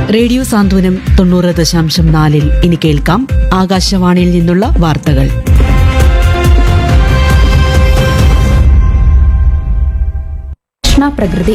radio സാന്ത്വനം തൊണ്ണൂറ് ദശാംശം നാലിൽ ഇനി കേൾക്കാം ആകാശവാണിയിൽ നിന്നുള്ള വാർത്തകൾ കൃഷ്ണ പ്രകൃതി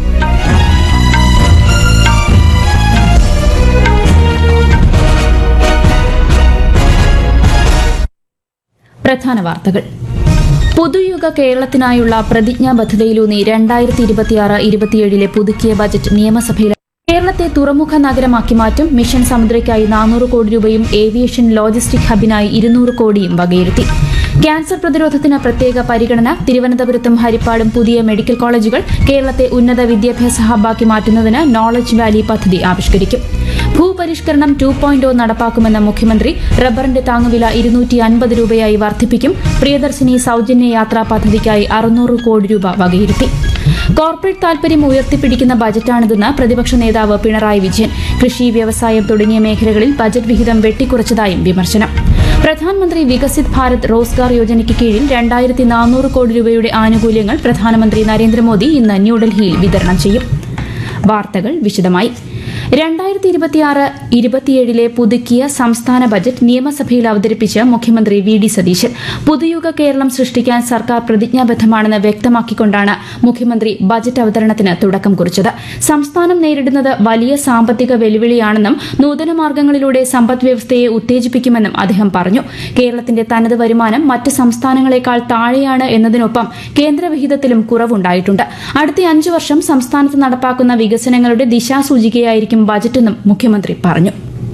പ്രധാന വാർത്തകൾ പുതുയുഗ കേരളത്തിനായുള്ള പ്രതിജ്ഞാബദ്ധതയിലൂന്നി രണ്ടായിരത്തി ഇരുപത്തിയാറ് ഇരുപത്തിയേഴിലെ പുതുക്കിയ ബജറ്റ് നിയമസഭയിൽ കേരളത്തെ തുറമുഖ നഗരമാക്കി മാറ്റും മിഷൻ സമുദ്രയ്ക്കായി നാനൂറ് കോടി രൂപയും ഏവിയേഷൻ ലോജിസ്റ്റിക് ഹബിനായി ഇരുന്നൂറ് കോടിയും വകയിരുത്തി ക്യാൻസർ പ്രതിരോധത്തിന് പ്രത്യേക പരിഗണന തിരുവനന്തപുരത്തും ഹരിപ്പാടും പുതിയ മെഡിക്കൽ കോളേജുകൾ കേരളത്തെ ഉന്നത വിദ്യാഭ്യാസ ഹബ്ബാക്കി മാറ്റുന്നതിന് നോളജ് വാലി പദ്ധതി ആവിഷ്കരിക്കും ഭൂപരിഷ്കരണം ടു പോയിന്റ് നടപ്പാക്കുമെന്ന മുഖ്യമന്ത്രി റബ്ബറിന്റെ താങ്ങുവില ഇരുന്നൂറ്റി അൻപത് രൂപയായി വർദ്ധിപ്പിക്കും പ്രിയദർശിനി സൌജന്യ യാത്രാ പദ്ധതിക്കായി അറുന്നൂറ് കോടി രൂപ വകയിരുത്തി കോർപ്പറേറ്റ് താൽപര്യം ഉയർത്തിപ്പിടിക്കുന്ന ബജറ്റാണിതെന്ന് പ്രതിപക്ഷ നേതാവ് പിണറായി വിജയൻ കൃഷി വ്യവസായം തുടങ്ങിയ മേഖലകളിൽ ബജറ്റ് വിഹിതം വെട്ടിക്കുറച്ചതായും വിമർശനം പ്രധാനമന്ത്രി വികസിത് ഭാരത് റോസ്ഗാർ യോജനയ്ക്ക് കീഴിൽ രണ്ടായിരത്തി നാനൂറ് കോടി രൂപയുടെ ആനുകൂല്യങ്ങൾ പ്രധാനമന്ത്രി നരേന്ദ്രമോദി ഇന്ന് ന്യൂഡൽഹിയിൽ വിതരണം ചെയ്യും വാർത്തകൾ വിശദമായി രണ്ടായിരത്തി ഇരുപത്തിയാറ് ഇരുപത്തിയേഴിലെ പുതുക്കിയ സംസ്ഥാന ബജറ്റ് നിയമസഭയിൽ അവതരിപ്പിച്ച് മുഖ്യമന്ത്രി വി ഡി സതീശൻ പുതുയുഗ കേരളം സൃഷ്ടിക്കാൻ സർക്കാർ പ്രതിജ്ഞാബദ്ധമാണെന്ന് വ്യക്തമാക്കിക്കൊണ്ടാണ് മുഖ്യമന്ത്രി ബജറ്റ് അവതരണത്തിന് തുടക്കം കുറിച്ചത് സംസ്ഥാനം നേരിടുന്നത് വലിയ സാമ്പത്തിക വെല്ലുവിളിയാണെന്നും നൂതന മാർഗങ്ങളിലൂടെ സമ്പദ് വ്യവസ്ഥയെ ഉത്തേജിപ്പിക്കുമെന്നും അദ്ദേഹം പറഞ്ഞു കേരളത്തിന്റെ തനത് വരുമാനം മറ്റ് സംസ്ഥാനങ്ങളെക്കാൾ താഴെയാണ് എന്നതിനൊപ്പം കേന്ദ്രവിഹിതത്തിലും കുറവുണ്ടായിട്ടുണ്ട് അടുത്ത അഞ്ചു വർഷം സംസ്ഥാനത്ത് നടപ്പാക്കുന്ന വികസനങ്ങളുടെ ദിശാസൂചികയായിരിക്കും ബജറ്റെന്നും മുഖ്യമന്ത്രി പറഞ്ഞു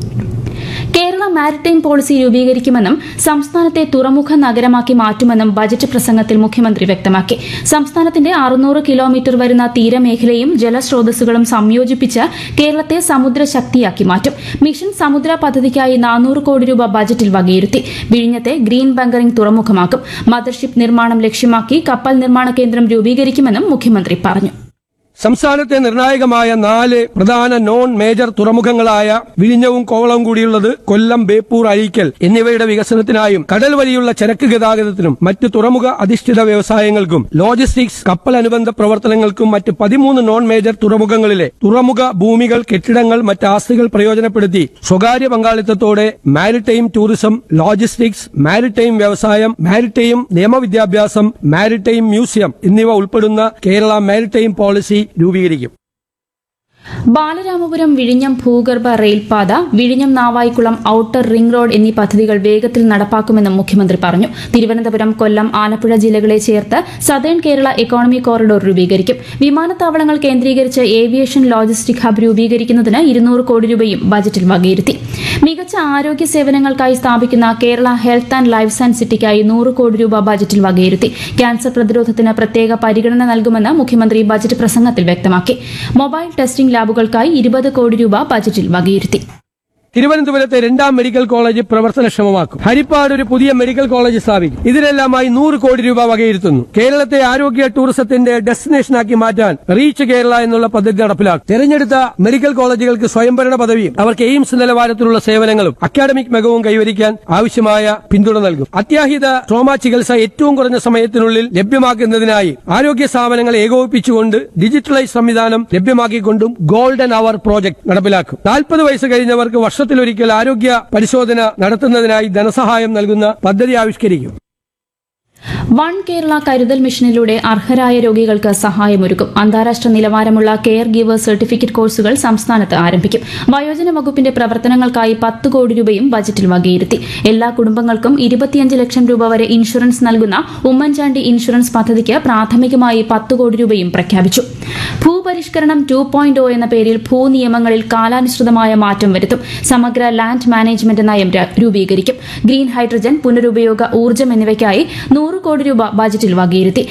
കേരള മാരിടൈം പോളിസി രൂപീകരിക്കുമെന്നും സംസ്ഥാനത്തെ തുറമുഖ നഗരമാക്കി മാറ്റുമെന്നും ബജറ്റ് പ്രസംഗത്തിൽ മുഖ്യമന്ത്രി വ്യക്തമാക്കി സംസ്ഥാനത്തിന്റെ അറുന്നൂറ് കിലോമീറ്റർ വരുന്ന തീരമേഖലയും ജലസ്രോതസ്സുകളും സംയോജിപ്പിച്ച് കേരളത്തെ സമുദ്ര ശക്തിയാക്കി മാറ്റും മിഷൻ സമുദ്ര പദ്ധതിക്കായി നാനൂറ് കോടി രൂപ ബജറ്റിൽ വകയിരുത്തി വിഴിഞ്ഞത്തെ ഗ്രീൻ ബങ്കറിംഗ് തുറമുഖമാക്കും മദർഷിപ്പ് നിർമ്മാണം ലക്ഷ്യമാക്കി കപ്പൽ നിർമ്മാണ കേന്ദ്രം രൂപീകരിക്കുമെന്നും മുഖ്യമന്ത്രി പറഞ്ഞു സംസ്ഥാനത്തെ നിർണായകമായ നാല് പ്രധാന നോൺ മേജർ തുറമുഖങ്ങളായ വിഴിഞ്ഞവും കോവളവും കൂടിയുള്ളത് കൊല്ലം ബേപ്പൂർ അഴീക്കൽ എന്നിവയുടെ വികസനത്തിനായും കടൽ വഴിയുള്ള ചരക്ക് ഗതാഗതത്തിനും മറ്റ് തുറമുഖ അധിഷ്ഠിത വ്യവസായങ്ങൾക്കും ലോജിസ്റ്റിക്സ് കപ്പൽ അനുബന്ധ പ്രവർത്തനങ്ങൾക്കും മറ്റ് പതിമൂന്ന് നോൺ മേജർ തുറമുഖങ്ങളിലെ തുറമുഖ ഭൂമികൾ കെട്ടിടങ്ങൾ മറ്റ് ആസ്തികൾ പ്രയോജനപ്പെടുത്തി സ്വകാര്യ പങ്കാളിത്തത്തോടെ മാരിടൈം ടൂറിസം ലോജിസ്റ്റിക്സ് മാരിടൈം വ്യവസായം മാരിടൈം നിയമവിദ്യാഭ്യാസം മാരിടൈം മ്യൂസിയം എന്നിവ ഉൾപ്പെടുന്ന കേരള മാരിടൈം പോളിസി രൂപീകരിക്കും ബാലരാമപുരം വിഴിഞ്ഞം ഭൂഗർഭ റെയിൽപാത വിഴിഞ്ഞം നാവായിക്കുളം ഔട്ടർ റിംഗ് റോഡ് എന്നീ പദ്ധതികൾ വേഗത്തിൽ നടപ്പാക്കുമെന്നും മുഖ്യമന്ത്രി പറഞ്ഞു തിരുവനന്തപുരം കൊല്ലം ആലപ്പുഴ ജില്ലകളെ ചേർത്ത് സതേൺ കേരള എക്കോണമി കോറിഡോർ രൂപീകരിക്കും വിമാനത്താവളങ്ങൾ കേന്ദ്രീകരിച്ച് ഏവിയേഷൻ ലോജിസ്റ്റിക് ഹബ് രൂപീകരിക്കുന്നതിന് ഇരുന്നൂറ് കോടി രൂപയും ബജറ്റിൽ വകയിരുത്തി മികച്ച ആരോഗ്യ സേവനങ്ങൾക്കായി സ്ഥാപിക്കുന്ന Kerala health and life science സിറ്റിക്കായി നൂറ് കോടി രൂപ ബജറ്റിൽ വകയിരുത്തി ക്യാൻസർ പ്രതിരോധത്തിന് പ്രത്യേക പരിഗണന നൽകുമെന്ന് മുഖ്യമന്ത്രി ബജറ്റ് പ്രസംഗത്തിൽ വ്യക്തമാക്കി മൊബൈൽ ടെസ്റ്റിംഗ് ലാബുകൾക്കായി ഇരുപത് കോടി രൂപ ബജറ്റിൽ വകയിരുത്തി തിരുവനന്തപുരത്തെ രണ്ടാം മെഡിക്കൽ കോളേജ് പ്രവർത്തനക്ഷമമാക്കും ഹരിപ്പാട് ഒരു പുതിയ മെഡിക്കൽ കോളേജ് സ്ഥാപിക്കും ഇതിനെല്ലാമായി നൂറ് കോടി രൂപ വകയിരുത്തുന്നു കേരളത്തെ ആരോഗ്യ ടൂറിസത്തിന്റെ ഡെസ്റ്റിനേഷനാക്കി മാറ്റാൻ റീച്ച് കേരള എന്നുള്ള പദ്ധതി നടപ്പിലാക്കും തെരഞ്ഞെടുത്ത മെഡിക്കൽ കോളേജുകൾക്ക് സ്വയംഭരണ പദവിയും അവർക്ക് എയിംസ് നിലവാരത്തിലുള്ള സേവനങ്ങളും അക്കാഡമിക് മികവും കൈവരിക്കാൻ ആവശ്യമായ പിന്തുണ നൽകും അത്യാഹിത ട്രോമ ചികിത്സ ഏറ്റവും കുറഞ്ഞ സമയത്തിനുള്ളിൽ ലഭ്യമാക്കുന്നതിനായി ആരോഗ്യ സ്ഥാപനങ്ങൾ ഏകോപിപ്പിച്ചുകൊണ്ട് ഡിജിറ്റലൈസ് സംവിധാനം ലഭ്യമാക്കിക്കൊണ്ടും ഗോൾഡൻ അവർ പ്രോജക്ട് നടപ്പിലാക്കും നാൽപ്പത് വയസ്സ് കഴിഞ്ഞവർക്ക് വർഷത്തിലൊരിക്കൽ ആരോഗ്യ പരിശോധന നടത്തുന്നതിനായി ധനസഹായം നൽകുന്ന പദ്ധതി ആവിഷ്കരിക്കും വൺ കേരള കരുതൽ മിഷനിലൂടെ അർഹരായ രോഗികൾക്ക് സഹായമൊരുക്കും അന്താരാഷ്ട്ര നിലവാരമുള്ള കെയർ ഗീവർ സർട്ടിഫിക്കറ്റ് കോഴ്സുകൾ സംസ്ഥാനത്ത് ആരംഭിക്കും വയോജന വകുപ്പിന്റെ പ്രവർത്തനങ്ങൾക്കായി പത്ത് കോടി രൂപയും ബജറ്റിൽ വകയിരുത്തി എല്ലാ കുടുംബങ്ങൾക്കും ഇരുപത്തിയഞ്ച് ലക്ഷം രൂപ വരെ ഇൻഷുറൻസ് നൽകുന്ന ഉമ്മൻചാണ്ടി ഇൻഷുറൻസ് പദ്ധതിക്ക് പ്രാഥമികമായി പത്ത് കോടി രൂപയും പ്രഖ്യാപിച്ചു ഭൂപരിഷ്കരണം ടു പോയിന്റ് എന്ന പേരിൽ ഭൂനിയമങ്ങളിൽ കാലാനുസൃതമായ മാറ്റം വരുത്തും സമഗ്ര ലാൻഡ് മാനേജ്മെന്റ് നയം ര- രൂപീകരിക്കും ഗ്രീൻ ഹൈഡ്രജൻ പുനരുപയോഗ ഊർജ്ജം എന്നിവയ്ക്കായി നൂറ് കോടി രൂപ ബജറ്റിൽ വകയിരുത്തി